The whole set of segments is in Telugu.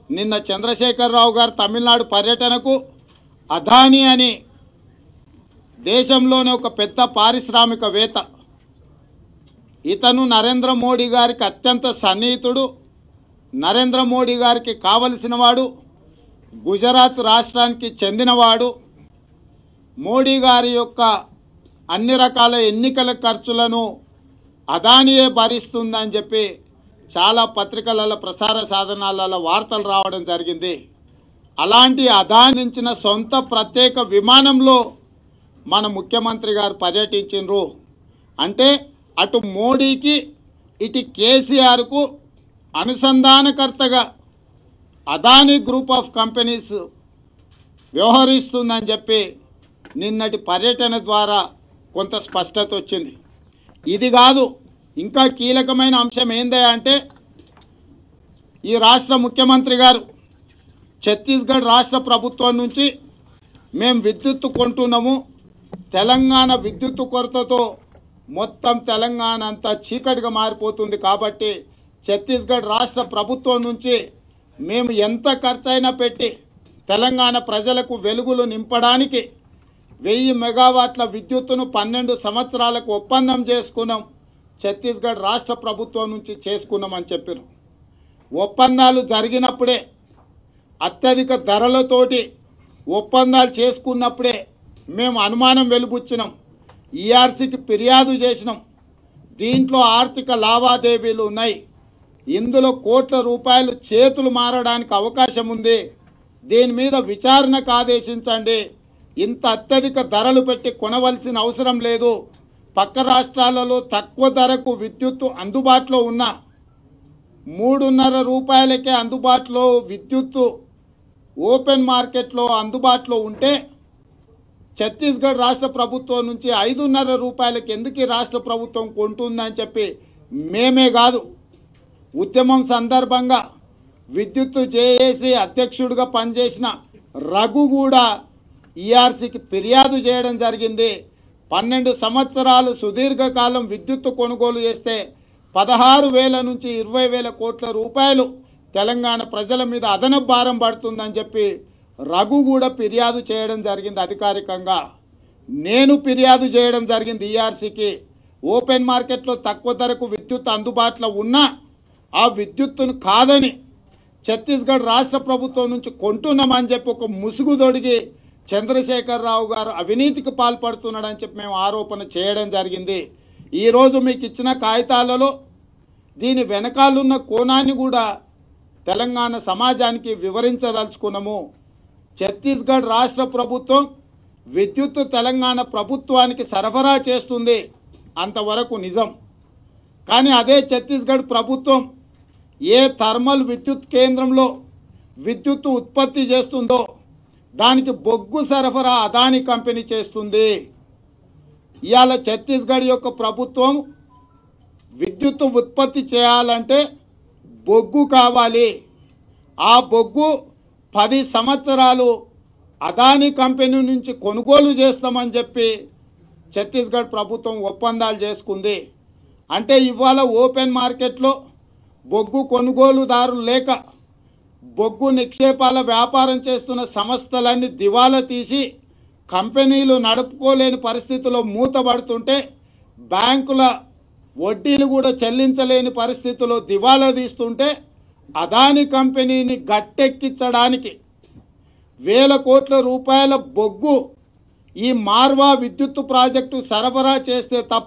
నిన్న చంద్రశేఖరరావు గారు తమిళనాడు పర్యటనకు అదాని అని దేశంలోనే ఒక పెద్ద పారిశ్రామికవేత్త ఇతను నరేంద్ర మోడీ గారికి అత్యంత సన్నిహితుడు నరేంద్ర మోడీ గారికి కావలసిన వాడు గుజరాత్ రాష్ట్రానికి చెందినవాడు మోడీ గారి యొక్క అన్ని రకాల ఎన్నికల ఖర్చులను అదానియే భరిస్తుందని చెప్పి చాలా పత్రికలలో ప్రసార సాధనాలలో వార్తలు రావడం జరిగింది అలాంటి అదానించిన సొంత ప్రత్యేక విమానంలో మన ముఖ్యమంత్రి గారు పర్యటించిండ్రు అంటే అటు మోడీకి ఇటు కేసీఆర్కు అనుసంధానకర్తగా అదానీ గ్రూప్ ఆఫ్ కంపెనీస్ వ్యవహరిస్తుందని చెప్పి నిన్నటి పర్యటన ద్వారా కొంత స్పష్టత వచ్చింది ఇది కాదు ఇంకా కీలకమైన అంశం ఏందే అంటే ఈ రాష్ట్ర ముఖ్యమంత్రి గారు ఛత్తీస్గఢ్ రాష్ట్ర ప్రభుత్వం నుంచి మేము విద్యుత్తు కొంటున్నాము తెలంగాణ విద్యుత్తు కొరతతో మొత్తం తెలంగాణ అంతా చీకటిగా మారిపోతుంది కాబట్టి ఛత్తీస్గఢ్ రాష్ట్ర ప్రభుత్వం నుంచి మేము ఎంత ఖర్చైనా పెట్టి తెలంగాణ ప్రజలకు వెలుగులు నింపడానికి వెయ్యి మెగావాట్ల విద్యుత్తును పన్నెండు సంవత్సరాలకు ఒప్పందం చేసుకున్నాం ఛత్తీస్గఢ్ రాష్ట్ర ప్రభుత్వం నుంచి చేసుకున్నామని చెప్పారు ఒప్పందాలు జరిగినప్పుడే అత్యధిక ధరలతోటి ఒప్పందాలు చేసుకున్నప్పుడే మేము అనుమానం వెలుబుచ్చినాం ఈఆర్సీకి ఫిర్యాదు చేసినాం దీంట్లో ఆర్థిక లావాదేవీలు ఉన్నాయి ఇందులో కోట్ల రూపాయలు చేతులు మారడానికి అవకాశం ఉంది దీని మీద విచారణకు ఆదేశించండి ఇంత అత్యధిక ధరలు పెట్టి కొనవలసిన అవసరం లేదు పక్క రాష్ట్రాలలో తక్కువ ధరకు విద్యుత్తు అందుబాటులో ఉన్న మూడున్నర రూపాయలకే అందుబాటులో విద్యుత్తు ఓపెన్ మార్కెట్లో అందుబాటులో ఉంటే ఛత్తీస్గఢ్ రాష్ట్ర ప్రభుత్వం నుంచి ఐదున్నర రూపాయలకి ఎందుకు ఈ రాష్ట్ర ప్రభుత్వం కొంటుందని చెప్పి మేమే కాదు ఉద్యమం సందర్భంగా విద్యుత్తు జేఏసీ అధ్యక్షుడిగా పనిచేసిన రఘు కూడా ఈఆర్సీకి ఫిర్యాదు చేయడం జరిగింది పన్నెండు సంవత్సరాలు సుదీర్ఘకాలం విద్యుత్తు కొనుగోలు చేస్తే పదహారు వేల నుంచి ఇరవై వేల కోట్ల రూపాయలు తెలంగాణ ప్రజల మీద అదనపు భారం పడుతుందని చెప్పి రఘు కూడా ఫిర్యాదు చేయడం జరిగింది అధికారికంగా నేను ఫిర్యాదు చేయడం జరిగింది ఈఆర్సీకి ఓపెన్ మార్కెట్లో తక్కువ ధరకు విద్యుత్ అందుబాటులో ఉన్నా ఆ విద్యుత్తును కాదని ఛత్తీస్గఢ్ రాష్ట్ర ప్రభుత్వం నుంచి కొంటున్నామని చెప్పి ఒక ముసుగు తొడిగి చంద్రశేఖరరావు గారు అవినీతికి పాల్పడుతున్నాడని చెప్పి మేము ఆరోపణ చేయడం జరిగింది ఈరోజు మీకు ఇచ్చిన కాగితాలలో దీని వెనకాలన్న కోణాన్ని కూడా తెలంగాణ సమాజానికి వివరించదలుచుకున్నాము ఛత్తీస్గఢ్ రాష్ట్ర ప్రభుత్వం విద్యుత్తు తెలంగాణ ప్రభుత్వానికి సరఫరా చేస్తుంది అంతవరకు నిజం కానీ అదే ఛత్తీస్గఢ్ ప్రభుత్వం ఏ థర్మల్ విద్యుత్ కేంద్రంలో విద్యుత్తు ఉత్పత్తి చేస్తుందో దానికి బొగ్గు సరఫరా అదాని కంపెనీ చేస్తుంది ఇవాళ ఛత్తీస్గఢ్ యొక్క ప్రభుత్వం విద్యుత్తు ఉత్పత్తి చేయాలంటే బొగ్గు కావాలి ఆ బొగ్గు పది సంవత్సరాలు అదాని కంపెనీ నుంచి కొనుగోలు చేస్తామని చెప్పి ఛత్తీస్గఢ్ ప్రభుత్వం ఒప్పందాలు చేసుకుంది అంటే ఇవాళ ఓపెన్ మార్కెట్లో బొగ్గు కొనుగోలుదారులు లేక బొగ్గు నిక్షేపాల వ్యాపారం చేస్తున్న సంస్థలన్నీ దివాలా తీసి కంపెనీలు నడుపుకోలేని పరిస్థితిలో మూతపడుతుంటే బ్యాంకుల వడ్డీలు కూడా చెల్లించలేని పరిస్థితిలో దివాలా తీస్తుంటే అదాని కంపెనీని గట్టెక్కించడానికి వేల కోట్ల రూపాయల బొగ్గు ఈ మార్వా విద్యుత్తు ప్రాజెక్టు సరఫరా చేస్తే తప్ప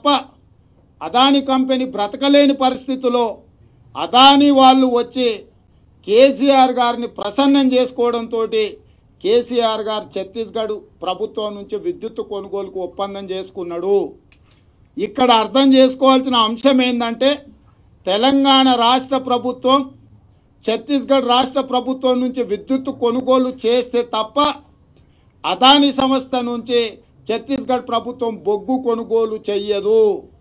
అదాని కంపెనీ బ్రతకలేని పరిస్థితిలో అదాని వాళ్ళు వచ్చి కేసీఆర్ గారిని ప్రసన్నం చేసుకోవడంతో కేసీఆర్ గారు ఛత్తీస్గఢ్ ప్రభుత్వం నుంచి విద్యుత్తు కొనుగోలుకు ఒప్పందం చేసుకున్నాడు ఇక్కడ అర్థం చేసుకోవాల్సిన అంశం ఏంటంటే తెలంగాణ రాష్ట్ర ప్రభుత్వం ఛత్తీస్గఢ్ రాష్ట్ర ప్రభుత్వం నుంచి విద్యుత్తు కొనుగోలు చేస్తే తప్ప అదాని సంస్థ నుంచి ఛత్తీస్గఢ్ ప్రభుత్వం బొగ్గు కొనుగోలు చెయ్యదు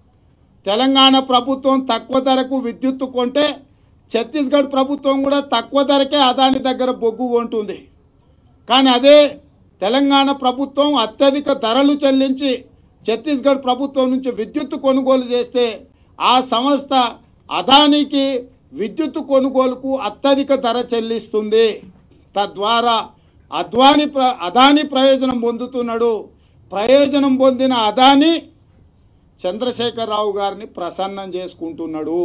తెలంగాణ ప్రభుత్వం తక్కువ ధరకు విద్యుత్తు కొంటే ఛత్తీస్గఢ్ ప్రభుత్వం కూడా తక్కువ ధరకే అదాని దగ్గర బొగ్గు కొంటుంది కానీ అదే తెలంగాణ ప్రభుత్వం అత్యధిక ధరలు చెల్లించి ఛత్తీస్గఢ్ ప్రభుత్వం నుంచి విద్యుత్తు కొనుగోలు చేస్తే ఆ సంస్థ అదానికి విద్యుత్ కొనుగోలుకు అత్యధిక ధర చెల్లిస్తుంది తద్వారా అద్వాని ప్ర అదాని ప్రయోజనం పొందుతున్నాడు ప్రయోజనం పొందిన అదాని చంద్రశేఖరరావు గారిని ప్రసన్నం చేసుకుంటున్నాడు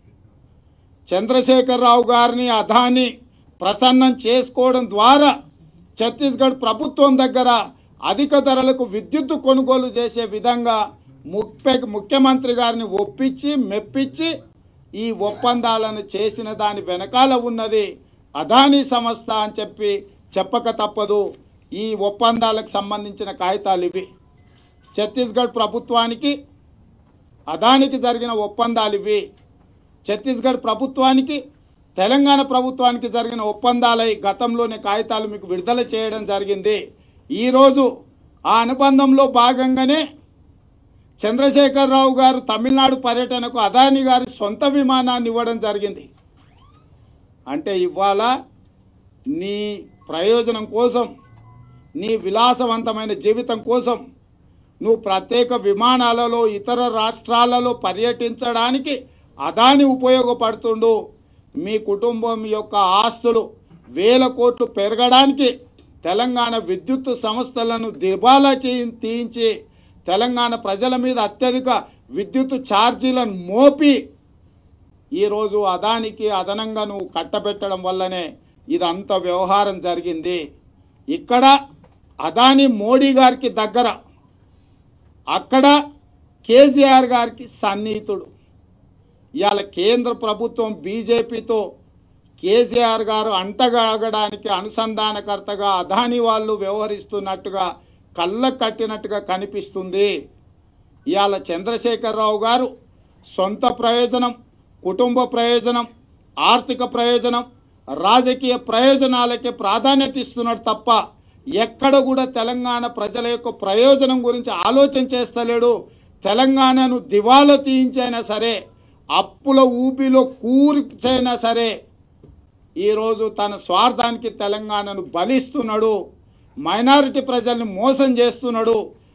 చంద్రశేఖరరావు గారిని అదాని ప్రసన్నం చేసుకోవడం ద్వారా ఛత్తీస్గఢ్ ప్రభుత్వం దగ్గర అధిక ధరలకు విద్యుత్ కొనుగోలు చేసే విధంగా ముఖ్య ముఖ్యమంత్రి గారిని ఒప్పించి మెప్పించి ఈ ఒప్పందాలను చేసిన దాని వెనకాల ఉన్నది అదానీ సంస్థ అని చెప్పి చెప్పక తప్పదు ఈ ఒప్పందాలకు సంబంధించిన కాగితాలు ఇవి ఛత్తీస్గఢ్ ప్రభుత్వానికి అదానికి జరిగిన ఒప్పందాలు ఇవి ఛత్తీస్గఢ్ ప్రభుత్వానికి తెలంగాణ ప్రభుత్వానికి జరిగిన ఒప్పందాలై గతంలోనే కాగితాలు మీకు విడుదల చేయడం జరిగింది ఈరోజు ఆ అనుబంధంలో భాగంగానే చంద్రశేఖరరావు గారు తమిళనాడు పర్యటనకు అదాని గారి సొంత విమానాన్ని ఇవ్వడం జరిగింది అంటే ఇవాళ నీ ప్రయోజనం కోసం నీ విలాసవంతమైన జీవితం కోసం నువ్వు ప్రత్యేక విమానాలలో ఇతర రాష్ట్రాలలో పర్యటించడానికి అదాని ఉపయోగపడుతుండు మీ కుటుంబం యొక్క ఆస్తులు వేల కోట్లు పెరగడానికి తెలంగాణ విద్యుత్ సంస్థలను దివాలా చేయి తీయించి తెలంగాణ ప్రజల మీద అత్యధిక విద్యుత్ ఛార్జీలను మోపి ఈరోజు అదానికి అదనంగా నువ్వు కట్టబెట్టడం వల్లనే ఇదంత వ్యవహారం జరిగింది ఇక్కడ అదాని మోడీ గారికి దగ్గర అక్కడ కేసీఆర్ గారికి సన్నిహితుడు ఇవాళ కేంద్ర ప్రభుత్వం బీజేపీతో కేసీఆర్ గారు అంటగాగడానికి అనుసంధానకర్తగా అదాని వాళ్ళు వ్యవహరిస్తున్నట్టుగా కళ్ళ కట్టినట్టుగా కనిపిస్తుంది ఇవాళ చంద్రశేఖరరావు గారు సొంత ప్రయోజనం కుటుంబ ప్రయోజనం ఆర్థిక ప్రయోజనం రాజకీయ ప్రయోజనాలకే ప్రాధాన్యత ఇస్తున్నాడు తప్ప ఎక్కడ కూడా తెలంగాణ ప్రజల యొక్క ప్రయోజనం గురించి ఆలోచన చేస్తలేడు తెలంగాణను దివాలా తీయించైనా సరే అప్పుల ఊబిలో కూర్చైనా సరే ఈరోజు తన స్వార్థానికి తెలంగాణను బలిస్తున్నాడు మైనారిటీ ప్రజల్ని మోసం చేస్తున్నాడు